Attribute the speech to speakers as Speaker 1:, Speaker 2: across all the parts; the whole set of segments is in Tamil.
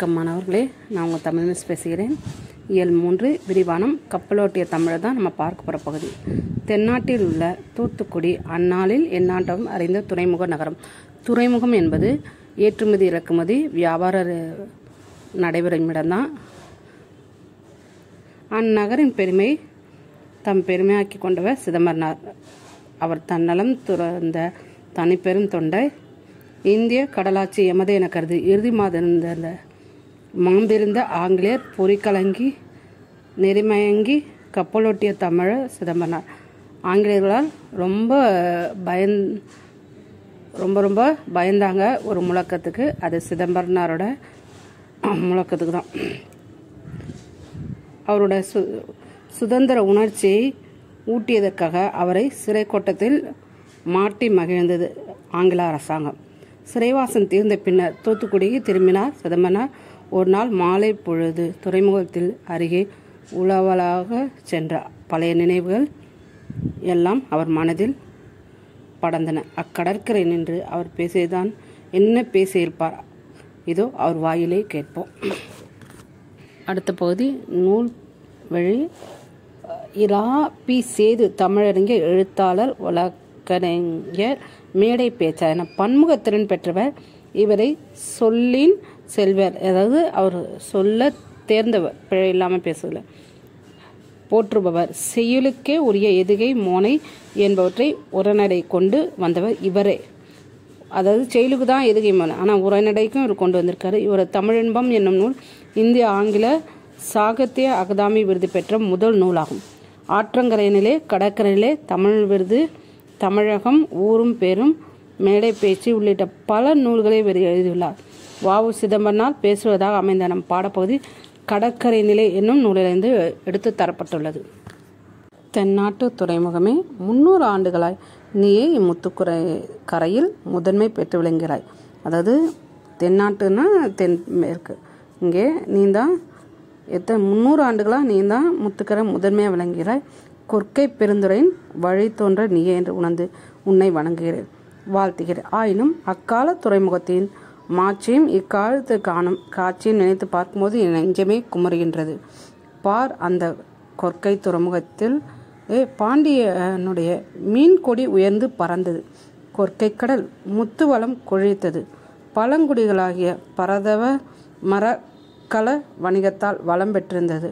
Speaker 1: வணக்கம் மாணவர்களே நான் உங்கள் தமிழ் மிஸ் பேசுகிறேன் இயல் மூன்று விரிவானம் கப்பலோட்டிய தமிழை தான் நம்ம பார்க்க போகிற பகுதி தென்னாட்டில் உள்ள தூத்துக்குடி அந்நாளில் எந்நாட்டம் அறிந்த துறைமுக நகரம் துறைமுகம் என்பது ஏற்றுமதி இறக்குமதி வியாபார ர- நடைபெறும் இடம்தான் அந்நகரின் பெருமை தம் பெருமையாக்கி கொண்டவர் சிதம்பரனார் அவர் தன்னலம் துறந்த தனிப்பெரும் தொண்டை இந்திய கடலாட்சி எமது என கருதி இறுதி மாதம் இருந்த மாம்பிருந்த ஆங்கிலேயர் பொறிக்கலங்கி நெறிமயங்கி கப்பலோட்டிய தமிழர் சிதம்பரனார் ஆங்கிலேயர்களால் ரொம்ப பயந் ரொம்ப ரொம்ப பயந்தாங்க ஒரு முழக்கத்துக்கு அது சிதம்பரனாரோட முழக்கத்துக்கு தான் அவரோட சு சுதந்திர உணர்ச்சியை ஊட்டியதற்காக அவரை சிறை கோட்டத்தில் மாட்டி மகிழ்ந்தது ஆங்கில அரசாங்கம் சிறைவாசம் தீர்ந்த பின்னர் தூத்துக்குடிக்கு திரும்பினார் சிதம்பரனார் ஒரு நாள் மாலை பொழுது துறைமுகத்தில் அருகே உலவலாக சென்ற பழைய நினைவுகள் எல்லாம் அவர் மனதில் படர்ந்தன அக்கடற்கரை நின்று அவர் பேசியதான் என்ன பேசியிருப்பார் இதோ அவர் வாயிலே கேட்போம் அடுத்த பகுதி நூல் வழி இரா பி சேது தமிழறிஞர் எழுத்தாளர் வழக்கறிஞர் மேடை பேச்சாளர் என பன்முகத்திறன் பெற்றவர் இவரை சொல்லின் செல்வர் அதாவது அவர் சொல்ல தேர்ந்தவர் பிழை இல்லாமல் பேசல போற்றுபவர் செய்யுளுக்கே உரிய எதுகை மோனை என்பவற்றை உரநடை கொண்டு வந்தவர் இவரே அதாவது செயலுக்கு தான் எதுகை மோனை ஆனால் உரைநடைக்கும் இவர் கொண்டு வந்திருக்காரு இவர் தமிழின்பம் என்னும் நூல் இந்திய ஆங்கில சாகித்ய அகாதமி விருது பெற்ற முதல் நூலாகும் ஆற்றங்கரையினிலே கடற்கரையிலே தமிழ் விருது தமிழகம் ஊரும் பேரும் மேடை பேச்சு உள்ளிட்ட பல நூல்களை இவர் எழுதியுள்ளார் வாவு சிதம்பரனால் பேசுவதாக அமைந்த நம் பாடப்பகுதி கடற்கரை நிலை என்னும் நூலிலிருந்து எடுத்து தரப்பட்டுள்ளது தென்னாட்டு துறைமுகமே முன்னூறு ஆண்டுகளாய் நீயே இம்முத்துக்குறை கரையில் முதன்மை பெற்று விளங்குகிறாய் அதாவது தென்னாட்டுன்னா தென் மேற்கு இங்கே நீ தான் எத்தனை முந்நூறு ஆண்டுகளாக நீ தான் முத்துக்கரை முதன்மையாக விளங்குகிறாய் கொற்கை பெருந்துரையின் வழி தோன்ற நீயே என்று உணர்ந்து உன்னை வணங்குகிறேன் வாழ்த்துகிறேன் ஆயினும் அக்கால துறைமுகத்தின் மாட்சியும் இக்காலத்து காணும் காட்சியும் நினைத்து பார்க்கும்போது என் நெஞ்சமே குமருகின்றது பார் அந்த கொற்கை துறைமுகத்தில் ஏ பாண்டியனுடைய மீன் கொடி உயர்ந்து பறந்தது கொற்கை கடல் முத்துவளம் கொழித்தது பழங்குடிகளாகிய பரதவ மரக்கல வணிகத்தால் வளம் பெற்றிருந்தது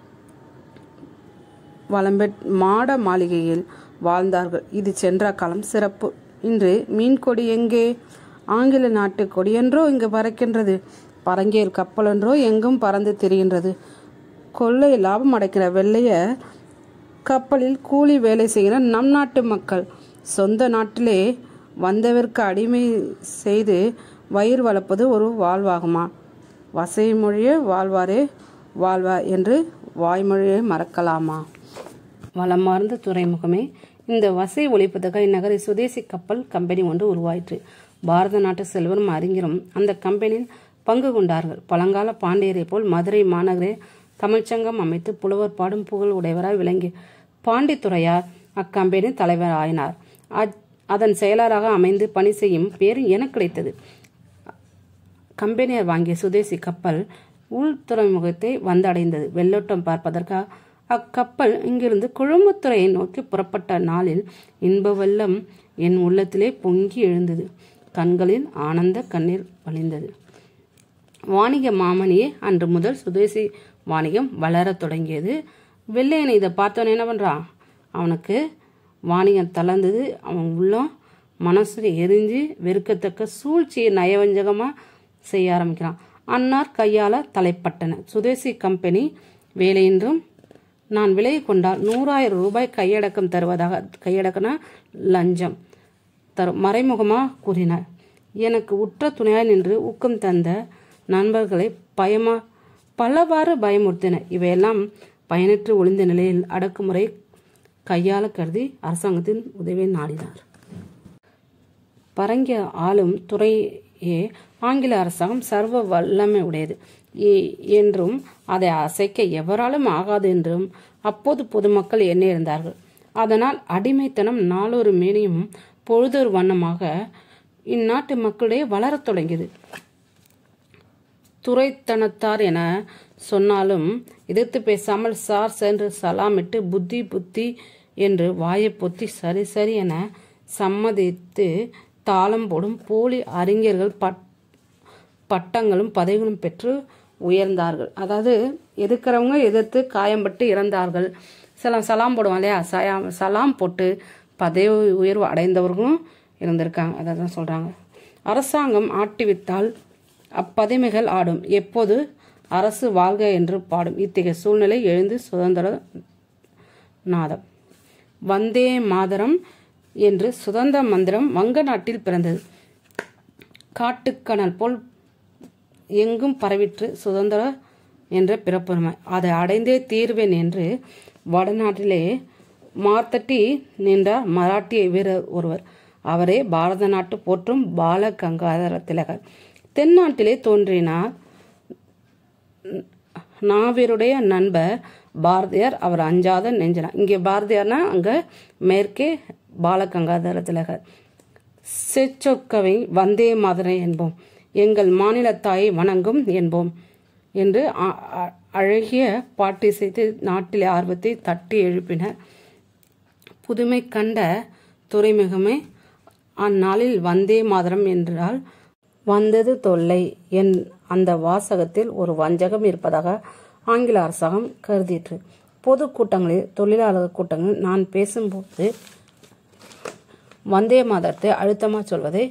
Speaker 1: வளம்பெற் மாட மாளிகையில் வாழ்ந்தார்கள் இது சென்ற காலம் சிறப்பு இன்று மீன் கொடி எங்கே ஆங்கில நாட்டு கொடியென்றோ இங்கு பறக்கின்றது பரங்கியல் கப்பலென்றோ எங்கும் பறந்து திரிகின்றது கொள்ளை லாபம் அடைக்கிற வெள்ளைய கப்பலில் கூலி வேலை செய்கிற நம் நாட்டு மக்கள் சொந்த நாட்டிலே வந்தவர்க்கு அடிமை செய்து வயிறு வளர்ப்பது ஒரு வாழ்வாகுமா வசை மொழியே வாழ்வாரே வாழ்வார் என்று வாய்மொழியை மறக்கலாமா வளமார்ந்த துறைமுகமே இந்த வசை ஒழிப்பதற்காக இந்நகரில் சுதேசி கப்பல் கம்பெனி ஒன்று உருவாயிற்று பாரத நாட்டு செல்வரும் அறிஞரும் அந்த கம்பெனியில் பங்கு கொண்டார்கள் பழங்கால பாண்டியரை போல் மதுரை மாநகரே தமிழ்ச்சங்கம் அமைத்து புலவர் பாடும் புகழ் உடையவராய் விளங்கி பாண்டித்துறையார் அக்கம்பெனி தலைவர் ஆயினார் அத்- அதன் செயலராக அமைந்து பணி செய்யும் பேர் எனக்கு கிடைத்தது கம்பெனியர் வாங்கிய சுதேசி கப்பல் உள் துறைமுகத்தை வந்தடைந்தது வெள்ளோட்டம் பார்ப்பதற்காக அக்கப்பல் இங்கிருந்து குழும்புத்துறையை நோக்கி புறப்பட்ட நாளில் இன்ப வெள்ளம் என் உள்ளத்திலே பொங்கி எழுந்தது கண்களில் ஆனந்த கண்ணீர் வழிந்தது வாணிக மாமணியே அன்று முதல் சுதேசி வாணிகம் வளரத் தொடங்கியது வெள்ளையனை இதை பார்த்தவன் என்ன பண்ணுறான் அவனுக்கு வாணிகம் தளர்ந்தது அவன் உள்ளம் மனசு எரிஞ்சு வெறுக்கத்தக்க சூழ்ச்சியை நயவஞ்சகமாக செய்ய ஆரம்பிக்கிறான் அன்னார் கையால தலைப்பட்டன சுதேசி கம்பெனி வேலையின்றும் நான் விலை கொண்டால் நூறாயிரம் ரூபாய் கையடக்கம் தருவதாக கையடக்கனா லஞ்சம் தரும் மறைமுகமாக கூறினார் எனக்கு உற்ற துணையாய் நின்று ஊக்கம் தந்த நண்பர்களை பயமா பலவாறு பயமுறுத்தின இவையெல்லாம் பயனற்று ஒளிந்த நிலையில் அடக்குமுறை கையாள கருதி அரசாங்கத்தின் உதவியை நாடினார் பரங்கிய ஆளும் துறையே ஆங்கில அரசாங்கம் சர்வ வல்லமை உடையது எ- என்றும் அதை அசைக்க எவராலும் ஆகாது என்றும் அப்போது பொதுமக்கள் எண்ணியிருந்தார்கள் அதனால் அடிமைத்தனம் நாளொரு மேனியும் பொழுதொரு வண்ணமாக இந்நாட்டு மக்களிடையே வளரத் தொடங்கியது துரைத்தனத்தார் என சொன்னாலும் எதிர்த்து பேசாமல் சார் சென்று சலாமிட்டு புத்தி புத்தி என்று வாயை பொத்தி சரி சரி என சம்மதித்து தாளம் போடும் போலி அறிஞர்கள் பட் பட்டங்களும் பதவிகளும் பெற்று உயர்ந்தார்கள் அதாவது எதிர்க்கிறவங்க எதிர்த்து காயம்பட்டு இறந்தார்கள் சில சலாம் போடுவோம் இல்லையா சலாம் சலாம் போட்டு பதவி உயர்வு அடைந்தவர்களும் இருந்திருக்காங்க அதை தான் சொல்கிறாங்க அரசாங்கம் ஆட்டிவித்தால் அப்பதமைகள் ஆடும் எப்போது அரசு வாழ்க என்று பாடும் இத்தகைய சூழ்நிலை எழுந்து சுதந்திர நாதம் வந்தே மாதரம் என்று சுதந்திர மந்திரம் வங்க நாட்டில் பிறந்தது காட்டுக்கணல் போல் எங்கும் பரவிற்று சுதந்திர என்ற பிறப்புரிமை அதை அடைந்தே தீர்வேன் என்று வடநாட்டிலே மார்த்தட்டி நின்றார் மராட்டிய வீரர் ஒருவர் அவரே பாரத நாட்டு போற்றும் பால கங்காதர திலகர் தென்னாட்டிலே தோன்றினார் நாவிருடைய நண்பர் பாரதியார் அவர் அஞ்சாத நெஞ்சனார் இங்கே பாரதியார்னா அங்கே மேற்கே பாலகங்காதர திலகர் செச்சொற்கவை வந்தே மாதரை என்போம் எங்கள் மாநில தாயை வணங்கும் என்போம் என்று அ- அ- அழகிய பாட்டிசைத்து நாட்டிலே ஆர்வத்தை தட்டி எழுப்பினர் புதுமை கண்ட துறைமுகமே அந்நாளில் வந்தே மாதரம் என்றால் வந்தது தொல்லை என் அந்த வாசகத்தில் ஒரு வஞ்சகம் இருப்பதாக ஆங்கில அரசாங்கம் கருதிற்று பொது கூட்டங்களில் தொழிலாளர் கூட்டங்களில் நான் பேசும்போது வந்தே மாதரத்தை அழுத்தமாக சொல்வதை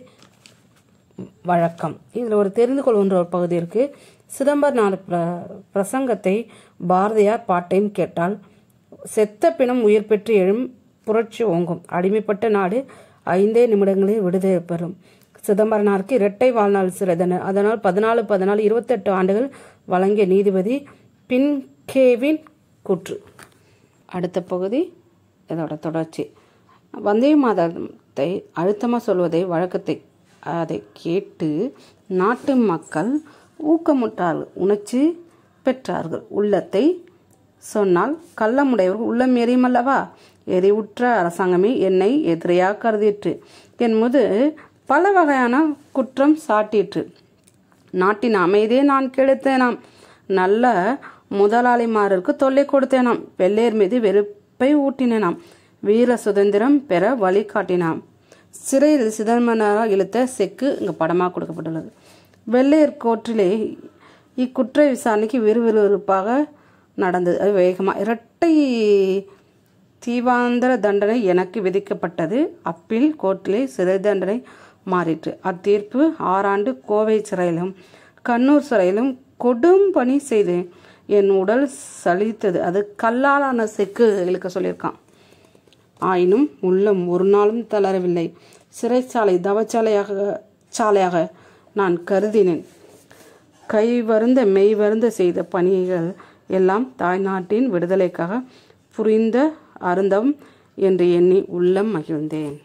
Speaker 1: வழக்கம் இதில் ஒரு தெரிந்து கொள்கின்ற ஒரு பகுதி இருக்கு சிதம்பரனார் பிர பிரசங்கத்தை பாரதியார் பாட்டையும் கேட்டால் செத்த பிணம் உயிர் பெற்று எழும் புரட்சி ஓங்கும் அடிமைப்பட்ட நாடு ஐந்தே நிமிடங்களில் விடுதலை பெறும் சிதம்பரனாருக்கு இரட்டை வாழ்நாள் சிறை தண்டனை அதனால் பதினாலு பதினாலு இருபத்தெட்டு ஆண்டுகள் வழங்கிய நீதிபதி பின்கேவின் கூற்று அடுத்த பகுதி இதோட தொடர்ச்சி வந்தே மாதத்தை அழுத்தமாக சொல்வதை வழக்கத்தை அதை கேட்டு நாட்டு மக்கள் ஊக்கமுற்றார்கள் உணர்ச்சி பெற்றார்கள் உள்ளத்தை சொன்னால் கள்ளமுடையவர்கள் உள்ளம் எரியுமல்லவா எரிவுற்ற அரசாங்கமே என்னை எதிரியாக கருதிற்று என் முது பல வகையான குற்றம் சாட்டிற்று நாட்டின் அமைதியை நான் கெடுத்தேனாம் நல்ல முதலாளிமாருக்கு தொல்லை கொடுத்தேனாம் வெள்ளையர் மீது வெறுப்பை ஊட்டினேனாம் வீர சுதந்திரம் பெற வழிகாட்டினாம் சிறையில் சிதம்பரனாரால் இழுத்த செக்கு இங்கே படமாக கொடுக்கப்பட்டுள்ளது வெள்ளையர் கோர்ட்டிலே இக்குற்ற விசாரணைக்கு விறுவிறுப்பாக நடந்தது அது வேகமாக இரட்டை தீவாந்திர தண்டனை எனக்கு விதிக்கப்பட்டது அப்பீல் கோர்ட்டிலே சிறை தண்டனை மாறிற்று அத்தீர்ப்பு ஆறாண்டு கோவை சிறையிலும் கண்ணூர் சிறையிலும் கொடும் பணி செய்தேன் என் உடல் சலித்தது அது கல்லாலான செக்கு இழுக்க சொல்லியிருக்கான் ஆயினும் உள்ளம் ஒரு நாளும் தளரவில்லை சிறைச்சாலை தவச்சாலையாக சாலையாக நான் கருதினேன் கை வருந்த மெய் வருந்த செய்த பணிகள் எல்லாம் தாய்நாட்டின் விடுதலைக்காக புரிந்த அருந்தம் என்று எண்ணி உள்ளம் மகிழ்ந்தேன்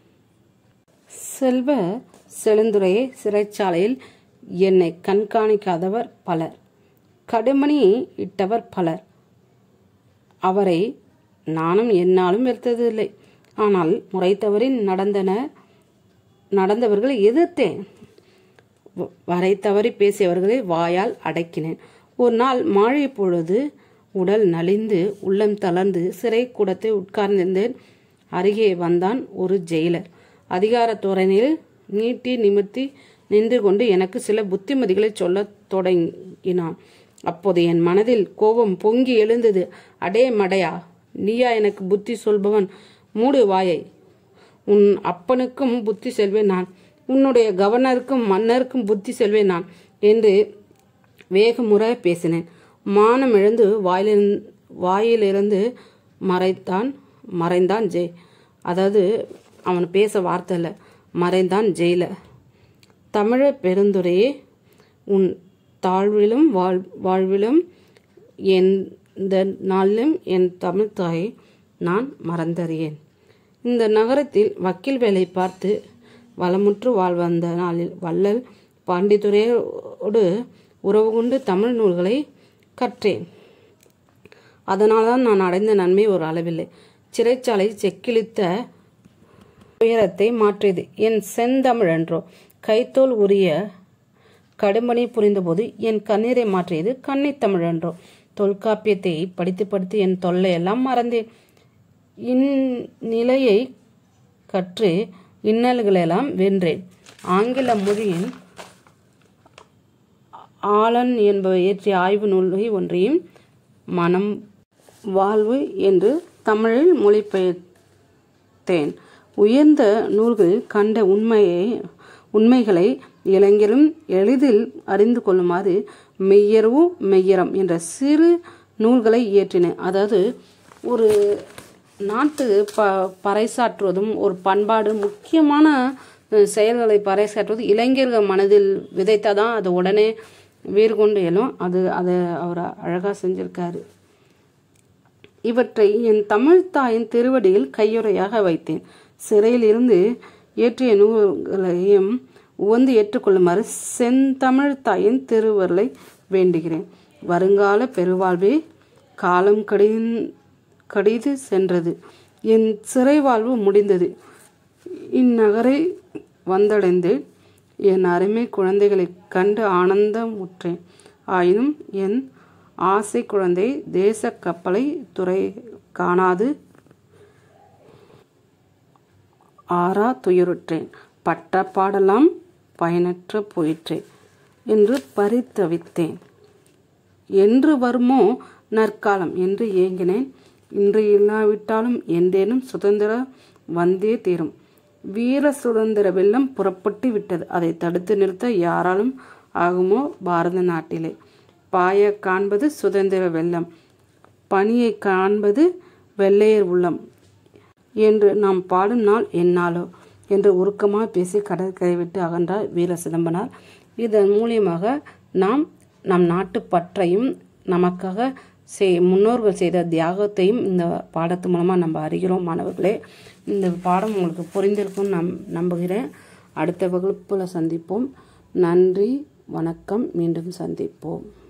Speaker 1: செல்வ செழுந்துரையே சிறைச்சாலையில் என்னை கண்காணிக்காதவர் பலர் கடுமணி இட்டவர் பலர் அவரை நானும் என்னாலும் வெறுத்ததில்லை ஆனால் முறை தவறி நடந்தன நடந்தவர்களை எதிர்த்தேன் வ- வரை தவறி பேசியவர்களை வாயால் அடக்கினேன் ஒரு நாள் மாழை பொழுது உடல் நலிந்து உள்ளம் தளர்ந்து சிறை கூடத்தை உட்கார்ந்திருந்தேன் அருகே வந்தான் ஒரு ஜெயிலர் அதிகார தோரணையில் நீட்டி நிமிர்த்தி நின்று கொண்டு எனக்கு சில புத்திமதிகளை சொல்லத் தொடங்கினான் அப்போது என் மனதில் கோபம் பொங்கி எழுந்தது அடே மடையா நீயா எனக்கு புத்தி சொல்பவன் மூடு வாயை உன் அப்பனுக்கும் புத்தி செல்வேன் நான் உன்னுடைய கவர்னருக்கும் மன்னருக்கும் புத்தி செல்வேன் நான் என்று வேகமுற பேசினேன் மானம் இழந்து வாயிலிருந்து வாயிலிருந்து மறைத்தான் மறைந்தான் ஜெய் அதாவது அவன் பேச வார்த்தை இல்லை மறைந்தான் ஜெயில தமிழ பெருந்துரையே உன் தாழ்விலும் வாழ் வாழ்விலும் எந்த நாளிலும் என் தமிழ் தாயை நான் மறந்தறியேன் இந்த நகரத்தில் வக்கீல் வேலை பார்த்து வளமுற்று வாழ்வந்த நாளில் வள்ளல் பாண்டித்துறையோடு உறவு கொண்டு தமிழ் நூல்களை கற்றேன் அதனால்தான் நான் அடைந்த நன்மை ஒரு அளவில்லை சிறைச்சாலை செக்கிழித்த உயரத்தை மாற்றியது என் செந்தமிழ் என்றோ கைத்தோல் உரிய கடும்பணி புரிந்தபோது என் கண்ணீரை மாற்றியது கன்னித் தமிழன்றோ தொல்காப்பியத்தை படித்து படித்து என் தொல்லையெல்லாம் மறந்தேன் இந்நிலையை கற்று இன்னல்களெல்லாம் வென்றேன் ஆங்கில மொழியின் ஆலன் என்பவர் இயற்றிய ஆய்வு நூல்கை ஒன்றையும் மனம் வாழ்வு என்று தமிழில் மொழிபெயர்த்தேன் உயர்ந்த நூல்களில் கண்ட உண்மையை உண்மைகளை இளைஞரும் எளிதில் அறிந்து கொள்ளுமாறு மெய்யரவு மெய்யரம் என்ற சிறு நூல்களை இயற்றினேன் அதாவது ஒரு நாட்டு ப பறைசாற்றுவதும் ஒரு பண்பாடு முக்கியமான அஹ், செயல்களை பறைசாற்றுவது இளைஞர்கள் மனதில் விதைத்தாதான் அது உடனே வேறு கொண்டு எழும் அது அதை அவர் அழகாக செஞ்சிருக்காரு இவற்றை என் தமிழ் தாயின் திருவடியில் கையுறையாக வைத்தேன் சிறையில் இருந்து இயற்றிய நூல்களையும் உவந்து ஏற்றுக்கொள்ளுமாறு செந்தமிழ் தாயின் திருவருளை வேண்டுகிறேன் வருங்கால பெருவாழ்வே காலம் கடி கடிது சென்றது என் சிறை வாழ்வு முடிந்தது இந்நகரை வந்தடைந்து என் அருமை குழந்தைகளைக் கண்டு ஆனந்தம் உற்றேன் ஆயினும் என் ஆசை குழந்தை தேச கப்பலை துறை காணாது ஆறா துயருற்றேன் பட்ட பாடலாம் பயனற்ற போயிற்றேன் என்று பரித்தவித்தேன் என்று வருமோ நற்காலம் என்று ஏங்கினேன் இன்று இல்லாவிட்டாலும் எந்தேனும் சுதந்திரம் வந்தே தீரும் வீர சுதந்திர வெள்ளம் புறப்பட்டு விட்டது அதை தடுத்து நிறுத்த யாராலும் ஆகுமோ பாரத நாட்டிலே பாய காண்பது சுதந்திர வெள்ளம் பணியை காண்பது வெள்ளையர் உள்ளம் என்று நாம் பாடும் நாள் எந்நாளோ என்று உருக்கமாக பேசி கடற்கரை விட்டு அகன்றார் வீர சிதம்பரனார் இதன் மூலியமாக நாம் நம் நாட்டு பற்றையும் நமக்காக செய் முன்னோர்கள் செய்த தியாகத்தையும் இந்த பாடத்து மூலமாக நம்ம அறிகிறோம் மாணவர்களே இந்த பாடம் உங்களுக்கு புரிந்திருக்கும்னு நம் நம்புகிறேன் அடுத்த வகுப்பில் சந்திப்போம் நன்றி வணக்கம் மீண்டும் சந்திப்போம்